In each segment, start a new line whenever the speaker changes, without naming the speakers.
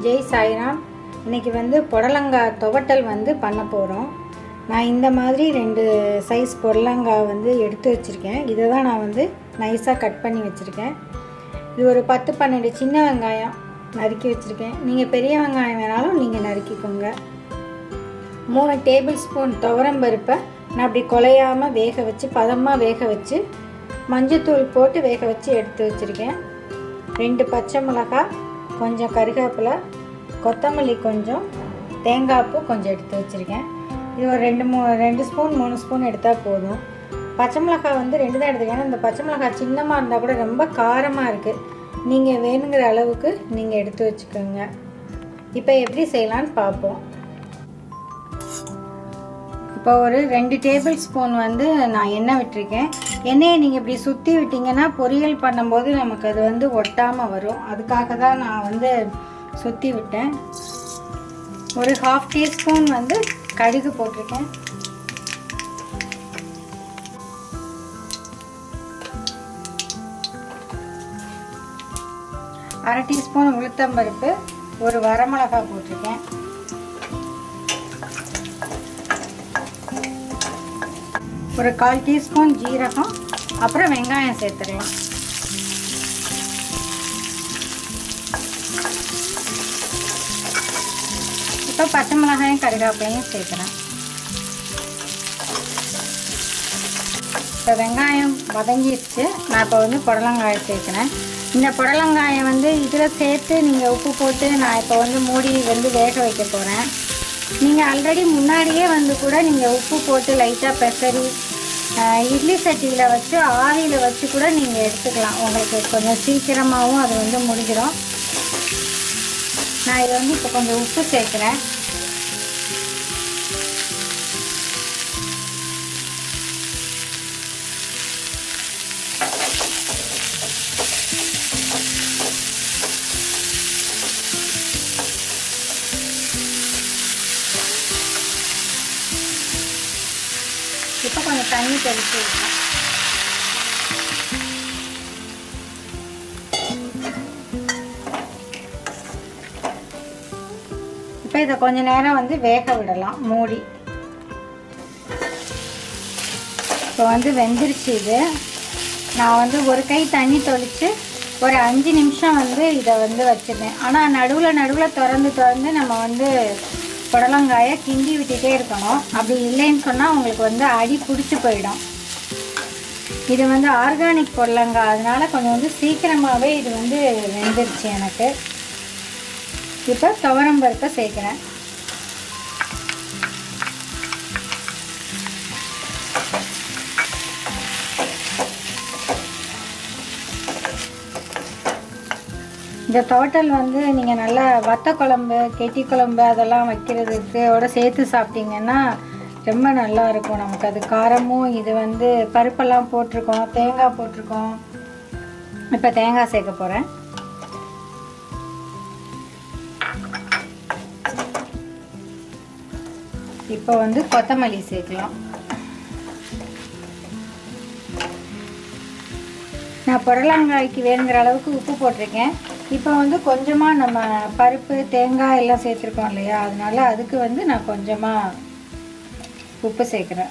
ஜெய் சாய்ராம் இன்னைக்கு வந்து புடலங்காய் துவட்டல் வந்து பண்ண போகிறோம் நான் இந்த மாதிரி ரெண்டு சைஸ் புடலங்காய் வந்து எடுத்து வச்சுருக்கேன் இதை தான் நான் வந்து நைஸாக கட் பண்ணி வச்சுருக்கேன் இது ஒரு பத்து பன்னெண்டு சின்ன வெங்காயம் நறுக்கி வச்சுருக்கேன் நீங்கள் பெரிய வெங்காயம் வேணாலும் நீங்கள் நறுக்கிக்கோங்க மூணு டேபிள் ஸ்பூன் துவரம் பருப்பை நான் அப்படி குலையாமல் வேக வச்சு பதமாக வேக வச்சு மஞ்சத்தூள் போட்டு வேக வச்சு எடுத்து வச்சுருக்கேன் ரெண்டு பச்சை மிளகாய் கொஞ்சம் கருவேப்பிலை கொத்தமல்லி கொஞ்சம் தேங்காய் பூ கொஞ்சம் எடுத்து வச்சுருக்கேன் இது ஒரு ரெண்டு மூ ரெண்டு ஸ்பூன் மூணு ஸ்பூன் எடுத்தால் போதும் பச்சை மிளகாய் வந்து ரெண்டு தான் எடுத்துக்கேன் ஏன்னா இந்த பச்சை மிளகாய் சின்னமாக இருந்தால் கூட ரொம்ப காரமாக இருக்குது நீங்கள் வேணுங்கிற அளவுக்கு நீங்கள் எடுத்து வச்சுக்கோங்க இப்போ எப்படி செய்யலான்னு பார்ப்போம் இப்போ ஒரு ரெண்டு டேபிள் ஸ்பூன் வந்து நான் எண்ணெய் விட்டுருக்கேன் எண்ணெயை நீங்கள் இப்படி சுற்றி விட்டிங்கன்னா பொரியல் பண்ணும்போது நமக்கு அது வந்து ஒட்டாமல் வரும் அதுக்காக தான் நான் வந்து சுற்றி விட்டேன் ஒரு ஹாஃப் டீஸ்பூன் வந்து கடுகு போட்டிருக்கேன் அரை டீஸ்பூன் உளுத்தம்பருப்பு ஒரு வரமிளகாய் போட்டிருக்கேன் ஒரு கால் டீஸ்பூன் ஜீரகம் அப்புறம் வெங்காயம் சேர்த்துடலாம் இப்போ பச்சை மிளகாயும் கருவேப்பிலையும் சேர்க்குறேன் இப்போ வெங்காயம் வதங்கிடுச்சு நான் இப்போ வந்து புடலங்காயை சேர்க்குறேன் இந்த புடலங்காயை வந்து இதில் சேர்த்து நீங்கள் உப்பு போட்டு நான் இப்போ வந்து மூடி வந்து வேக வைக்க போகிறேன் நீங்கள் ஆல்ரெடி முன்னாடியே வந்து கூட நீங்கள் உப்பு போட்டு லைட்டாக பெசரி இட்லி சட்டியில் வச்சு ஆவியில் வச்சு கூட நீங்கள் எடுத்துக்கலாம் உங்களுக்கு கொஞ்சம் சீக்கிரமாகவும் அது வந்து முடிஞ்சிடும் நான் இதை வந்து இப்போ கொஞ்சம் உப்பு சேர்க்குறேன் இப்போ கொஞ்சம் தண்ணி தெளிச்சு விடலாம் இப்போ இதை கொஞ்ச நேரம் வந்து வேக விடலாம் மூடி இப்போ வந்து வெந்துருச்சு இது நான் வந்து ஒரு கை தண்ணி தொளித்து ஒரு அஞ்சு நிமிஷம் வந்து இதை வந்து வச்சுருந்தேன் ஆனால் நடுவில் நடுவில் திறந்து திறந்து நம்ம வந்து புடலங்காயை கிண்டி விட்டுட்டே இருக்கணும் அப்படி இல்லைன்னு சொன்னால் உங்களுக்கு வந்து அடி பிடிச்சி போயிடும் இது வந்து ஆர்கானிக் புடலங்காய் அதனால கொஞ்சம் வந்து சீக்கிரமாகவே இது வந்து வெந்துருச்சு எனக்கு இப்போ துவரம் பருப்பை சேர்க்குறேன் இந்த டோட்டல் வந்து நீங்கள் நல்லா வத்த குழம்பு கெட்டி குழம்பு அதெல்லாம் வைக்கிறதுக்கு ஓட சேர்த்து சாப்பிட்டீங்கன்னா ரொம்ப நல்லா இருக்கும் நமக்கு அது காரமும் இது வந்து பருப்பெல்லாம் போட்டிருக்கோம் தேங்காய் போட்டிருக்கோம் இப்போ தேங்காய் சேர்க்க போகிறேன் இப்போ வந்து கொத்தமல்லி சேர்க்கலாம் நான் புடலங்காய்க்கு வேணுங்கிற அளவுக்கு உப்பு போட்டிருக்கேன் இப்போ வந்து கொஞ்சமாக நம்ம பருப்பு தேங்காய் எல்லாம் சேர்த்துருக்கோம் இல்லையா அதனால அதுக்கு வந்து நான் கொஞ்சமாக உப்பு சேர்க்குறேன்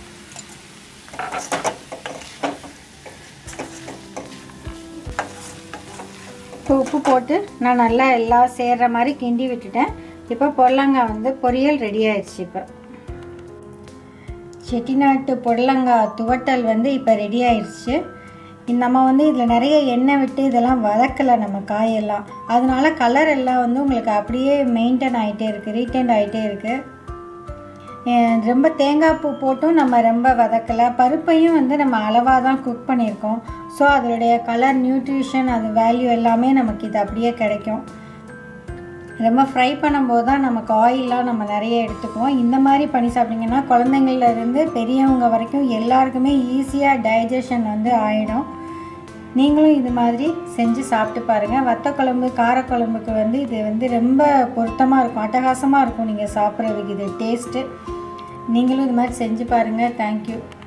இப்போ உப்பு போட்டு நான் நல்லா எல்லாம் சேர்கிற மாதிரி கிண்டி விட்டுட்டேன் இப்போ புடலங்காய் வந்து பொரியல் ரெடி ஆயிடுச்சு இப்போ செட்டிநாட்டு புடலங்காய் துவட்டல் வந்து இப்போ ரெடி ஆயிடுச்சு நம்ம வந்து இதில் நிறைய எண்ணெய் விட்டு இதெல்லாம் வதக்கலை நம்ம காயெல்லாம் அதனால கலர் எல்லாம் வந்து உங்களுக்கு அப்படியே மெயின்டைன் ஆகிட்டே இருக்குது ரீட்டைன் ஆகிட்டே இருக்குது ரொம்ப தேங்காய் பூ போட்டும் நம்ம ரொம்ப வதக்கலை பருப்பையும் வந்து நம்ம அளவாக தான் குக் பண்ணியிருக்கோம் ஸோ அதனுடைய கலர் நியூட்ரிஷன் அது வேல்யூ எல்லாமே நமக்கு இது அப்படியே கிடைக்கும் ரொம்ப ஃப்ரை பண்ணும்போது தான் நமக்கு ஆயிலெலாம் நம்ம நிறைய எடுத்துக்குவோம் இந்த மாதிரி பண்ணி சாப்பிட்டிங்கன்னா குழந்தைங்கள்லேருந்து பெரியவங்க வரைக்கும் எல்லாருக்குமே ஈஸியாக டைஜஷன் வந்து ஆகிடும் நீங்களும் இது மாதிரி செஞ்சு சாப்பிட்டு பாருங்கள் வத்த குழம்பு காரக்குழம்புக்கு வந்து இது வந்து ரொம்ப பொருத்தமாக இருக்கும் அட்டகாசமாக இருக்கும் நீங்கள் சாப்பிட்றதுக்கு இது டேஸ்ட்டு நீங்களும் இது மாதிரி செஞ்சு பாருங்கள் தேங்க்யூ